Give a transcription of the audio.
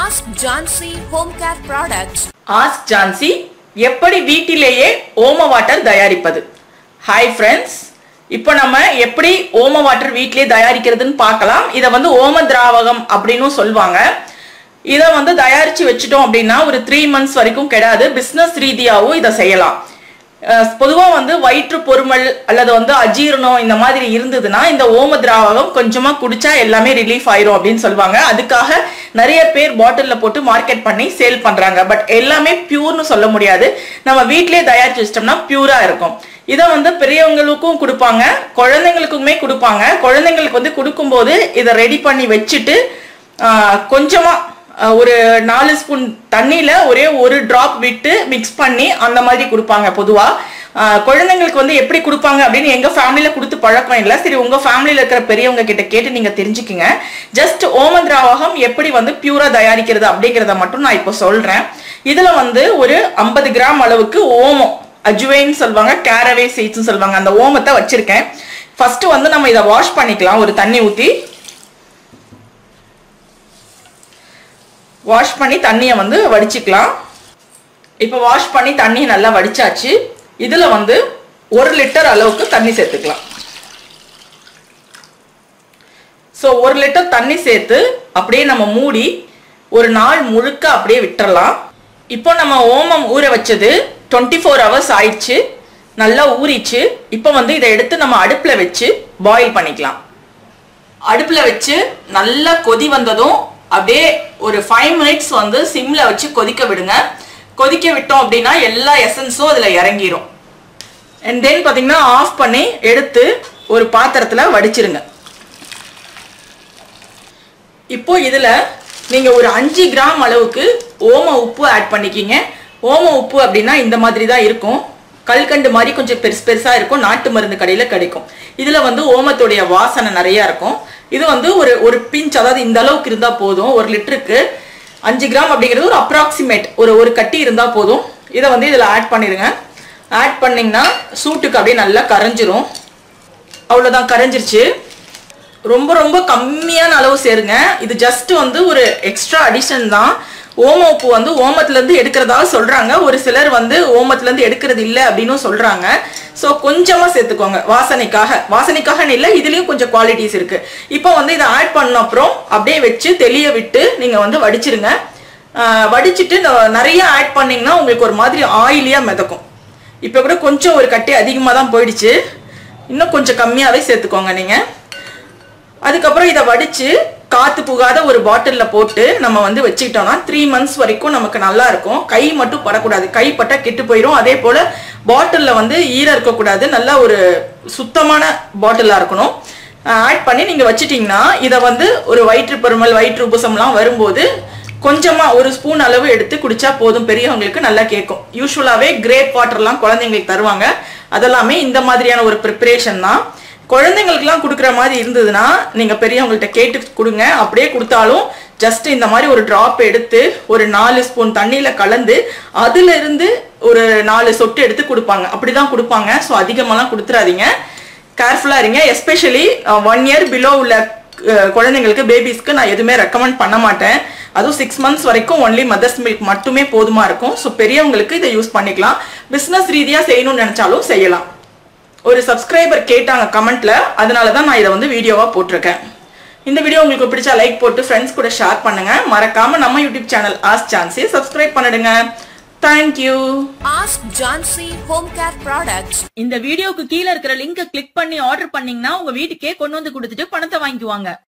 Ask Jansi Home Care Products. Ask Jansi எப்படி வீட்டிலேயே ஓம வாட்டர் தயாரிப்பது ஹாய் ஃப்ரெண்ட்ஸ் இப்போ நம்ம எப்படி ஓம வாட்டர் வீட்டிலேயே தயாரிக்கிறதுன்னு பார்க்கலாம் இதை வந்து ஓம திராவகம் அப்படின்னு சொல்லுவாங்க இதை வந்து தயாரிச்சு வச்சுட்டோம் அப்படின்னா ஒரு த்ரீ மந்த்ஸ் வரைக்கும் கெடாது பிஸ்னஸ் ரீதியாகவும் இதை செய்யலாம் பொதுவாக வந்து வயிற்று பொறுமல் அல்லது வந்து அஜீரணம் இந்த மாதிரி இருந்ததுன்னா இந்த ஓம திராவகம் கொஞ்சமா குடிச்சா எல்லாமே ரிலீஃப் ஆயிரும் அப்படின்னு சொல்லுவாங்க அதுக்காக நிறைய பேர் பாட்டில்ல போட்டு மார்க்கெட் பண்ணி சேல் பண்றாங்க பட் எல்லாமே பியூர்னு சொல்ல முடியாது நம்ம வீட்டிலேயே தயாரிச்சு வச்சிட்டோம்னா பியூரா இருக்கும் இதை வந்து பெரியவங்களுக்கும் கொடுப்பாங்க குழந்தைங்களுக்குமே கொடுப்பாங்க குழந்தைங்களுக்கு வந்து கொடுக்கும்போது இதை ரெடி பண்ணி வச்சுட்டு ஆஹ், கொஞ்சமா அஹ் ஒரு நாலு ஸ்பூன் தண்ணியில ஒரே ஒரு டிராப் விட்டு மிக்ஸ் பண்ணி அந்த மாதிரி கொடுப்பாங்க பொதுவா அஹ் குழந்தைங்களுக்கு வந்து எப்படி கொடுப்பாங்க அப்படின்னு எங்க ஃபேமிலியில கொடுத்து பழக்கம் இல்லை சரி உங்க ஃபேமிலியில இருக்கிற பெரியவங்க கிட்ட கேட்டு நீங்க தெரிஞ்சுக்குங்க ஜஸ்ட் ஓமந்திராவகம் எப்படி வந்து பியூரா தயாரிக்கிறது அப்படிங்கிறத மட்டும் நான் இப்போ சொல்றேன் இதுல வந்து ஒரு ஐம்பது கிராம் அளவுக்கு ஓமம் அஜுவைன்னு சொல்லுவாங்க கேரவே சீட்ஸ்னு சொல்லுவாங்க அந்த ஓமத்தை வச்சிருக்கேன் ஃபர்ஸ்ட் வந்து நம்ம இதை வாஷ் பண்ணிக்கலாம் ஒரு தண்ணி ஊத்தி வாஷ் பண்ணி தண்ணியை வந்து வடிச்சுக்கலாம் இப்போ வாஷ் பண்ணி தண்ணி நல்லா வடிச்சாச்சு இதில் வந்து ஒரு லிட்டர் அளவுக்கு தண்ணி சேர்த்துக்கலாம் ஸோ ஒரு லிட்டர் தண்ணி சேர்த்து அப்படியே நம்ம மூடி ஒரு நாள் முழுக்க அப்படியே விட்டுறலாம் இப்போ நம்ம ஓமம் ஊற வச்சது டுவெண்ட்டி ஃபோர் ஹவர்ஸ் ஆயிடுச்சு நல்லா ஊறிச்சு இப்போ வந்து இதை எடுத்து நம்ம அடுப்பில் வச்சு பாயில் பண்ணிக்கலாம் அடுப்பில் வச்சு நல்லா கொதி வந்ததும் அப்படியே ஒரு ஃபைவ் மினிட்ஸ் வந்து சிம்ல வச்சு கொதிக்க விடுங்க கொதிக்க விட்டோம் அப்படின்னா எல்லா எசன்ஸும் அதில் இறங்கிரும் அண்ட் தென் பார்த்தீங்கன்னா ஆஃப் பண்ணி எடுத்து ஒரு பாத்திரத்தில் வடிச்சிருங்க இப்போ இதில் நீங்கள் ஒரு அஞ்சு கிராம் அளவுக்கு ஓம உப்பு ஆட் பண்ணிக்கிங்க ஓம உப்பு அப்படின்னா இந்த மாதிரி தான் இருக்கும் கல்கண்டு மாதிரி கொஞ்சம் பெருசு பெருசாக இருக்கும் நாட்டு மருந்து கடையில் கிடைக்கும் இதில் வந்து ஓமத்துடைய வாசனை நிறையா இருக்கும் இது வந்து ஒரு ஒரு பிஞ்ச் அதாவது இந்த அளவுக்கு இருந்தால் போதும் ஒரு லிட்டருக்கு அஞ்சு கிராம் அப்படிங்கிறது ஒரு அப்ராக்சிமேட் ஒரு ஒரு கட்டி இருந்தால் போதும் இதை வந்து இதில் ஆட் பண்ணிடுங்க ஆட் பண்ணிங்கன்னா சூட்டுக்கு அப்படியே நல்லா கரைஞ்சிரும் அவ்வளோதான் கரைஞ்சிருச்சு ரொம்ப ரொம்ப கம்மியான அளவு சேருங்க இது ஜஸ்ட் வந்து ஒரு எக்ஸ்ட்ரா அடிஷன் தான் ஓம உப்பு வந்து ஓமத்துலேருந்து எடுக்கிறதா சொல்கிறாங்க ஒரு சிலர் வந்து ஓமத்துலேருந்து எடுக்கிறது இல்லை அப்படின்னு சொல்கிறாங்க ஸோ கொஞ்சமாக சேர்த்துக்கோங்க வாசனைக்காக வாசனைக்காக இல்லை இதுலேயும் கொஞ்சம் குவாலிட்டிஸ் இருக்குது இப்போ வந்து இதை ஆட் பண்ண அப்புறம் அப்படியே வச்சு தெளிய விட்டு நீங்கள் வந்து வடிச்சிருங்க ஆஹ் வடிச்சிட்டு ந- நிறைய ஆட் பண்ணிங்கன்னா உங்களுக்கு ஒரு மாதிரி ஆயிலியாக மிதக்கும் இப்போ கூட கொஞ்சம் ஒரு கட்டி அதிகமாக தான் போயிடுச்சு இன்னும் கொஞ்சம் கம்மியாகவே சேர்த்துக்கோங்க நீங்கள் அதுக்கப்புறம் இதை வடிச்சு காத்து புகாத ஒரு பாட்டில்ல போட்டு நம்ம வந்து வச்சுக்கிட்டோம்னா த்ரீ மந்த்ஸ் வரைக்கும் நமக்கு நல்லா இருக்கும் கை மட்டும் படக்கூடாது கை பட்டா கெட்டு போயிடும் அதே போல பாட்டில்ல வந்து ஈரம் இருக்கக்கூடாது நல்லா ஒரு சுத்தமான பாட்டிலா இருக்கணும் ஆட் பண்ணி நீங்க வச்சிட்டீங்கன்னா இதை வந்து ஒரு வயிற்று பருமல் வயிற்று உபசம்லாம் வரும்போது கொஞ்சமா ஒரு ஸ்பூன் அளவு எடுத்து குடிச்சா போதும் பெரியவங்களுக்கு நல்லா கேட்கும் யூஸ்வலாவே கிரேப் வாட்டர்லாம் குழந்தைங்களுக்கு தருவாங்க அதெல்லாமே இந்த மாதிரியான ஒரு ப்ரிப்பரேஷன் தான் குழந்தைங்களுக்குலாம் கொடுக்குற மாதிரி இருந்ததுன்னா நீங்க பெரியவங்கள்ட்ட கேட்டு கொடுங்க அப்படியே கொடுத்தாலும் ஜஸ்ட் இந்த மாதிரி ஒரு டிராப் எடுத்து ஒரு நாலு ஸ்பூன் தண்ணியில கலந்து அதுல இருந்து ஒரு நாலு சொட்டு எடுத்து கொடுப்பாங்க அப்படிதான் கொடுப்பாங்க ஸோ அதிகமாலாம் கொடுத்துறாதீங்க கேர்ஃபுல்லா இருங்க எஸ்பெஷலி ஒன் இயர் பிலோ உள்ள அஹ், குழந்தைங்களுக்கு பேபிஸ்க்கு நான் எதுவுமே ரெக்கமெண்ட் பண்ண மாட்டேன் அதுவும் சிக்ஸ் மந்த்ஸ் வரைக்கும் ஒன்லி மதர்ஸ் மில்க் மட்டுமே போதுமா இருக்கும் ஸோ பெரியவங்களுக்கு இதை யூஸ் பண்ணிக்கலாம் பிஸ்னஸ் ரீதியா செய்யணும்னு நினைச்சாலும் செய்யலாம் ஒரு சப்ஸ்கிரைபர் கேட்டாங்க கமெண்ட்ல அதனால தான் நான் இதை வந்து வீடியோவா போட்டிருக்கேன் இந்த வீடியோ உங்களுக்கு பிடிச்சா லைக் போட்டு ஃப்ரெண்ட்ஸ் கூட ஷேர் பண்ணுங்க மறக்காம நம்ம YouTube channel ask Jansi subscribe பண்ணிடுங்க thank you Ask Jansi Home Care Products. இந்த வீடியோக்கு கீழே இருக்கிற லிங்கை கிளிக் பண்ணி ஆர்டர் பண்ணீங்கன்னா உங்க வீட்டுக்கே கொண்டு வந்து கொடுத்துட்டு பணத்தை வாங்கிக்குவாங்க